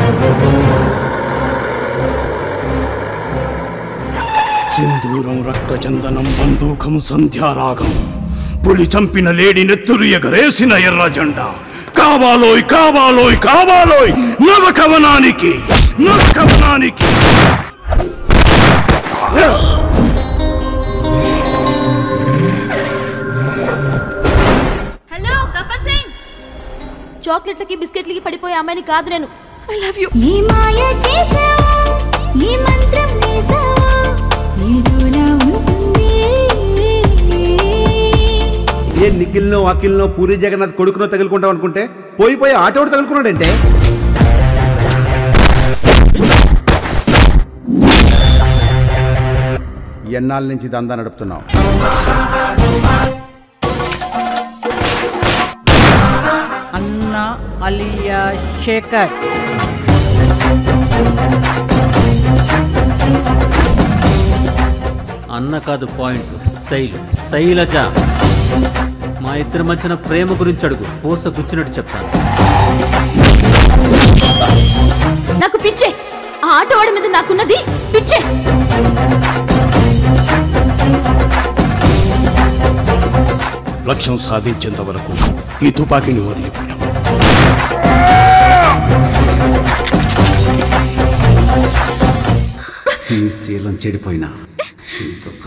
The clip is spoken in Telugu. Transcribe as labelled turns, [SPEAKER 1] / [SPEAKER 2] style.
[SPEAKER 1] సింధూరం రక్తచందనం బందూకం సంధ్యారాగం పులి చంపిన లేడి నెత్తురు ఎగరేసిన ఎర్ర జెండా కావాలోయ్ కావాలోయ్ కావాలోయ్ నవకవనానికి నవకవనానికి
[SPEAKER 2] హలో గబ్బర్ సింగ్ చాక్లెట్లకి బిస్కెట్లకి పడిపోయే అమ్మాయిని కాదు నేను ఐ లవ్ యూ
[SPEAKER 3] ఈ మాయ చేసావా ఈ మంత్రం వేసావా ఏదోలా ఉంటుంది
[SPEAKER 4] ఏ నిఖిల్నో అఖిల్నో పూరి జగన్నాథ్ కొడుకునో తగులుకుంటాం అనుకుంటే పోయి పోయి ఆటోడు తగులుకున్నాడంటే ఎన్నాళ్ళ నుంచి దందా నడుపుతున్నావు
[SPEAKER 5] అన్న అలియా శేఖర్
[SPEAKER 6] అన్న కాదు పాయింట్ శైలు శైలజ మా ఇద్దరి మధ్యన ప్రేమ గురించి అడుగు పూస గుచ్చినట్టు చెప్తాను
[SPEAKER 2] నాకు పిచ్చే ఆ ఆటోవాడి మీద నాకున్నది పిచ్చే
[SPEAKER 1] లక్ష్యం సాధించేంత వరకు ఈ తుపాకీని వదిలిపెట్టాం
[SPEAKER 4] నీ శీలం చెడిపోయినా నీతో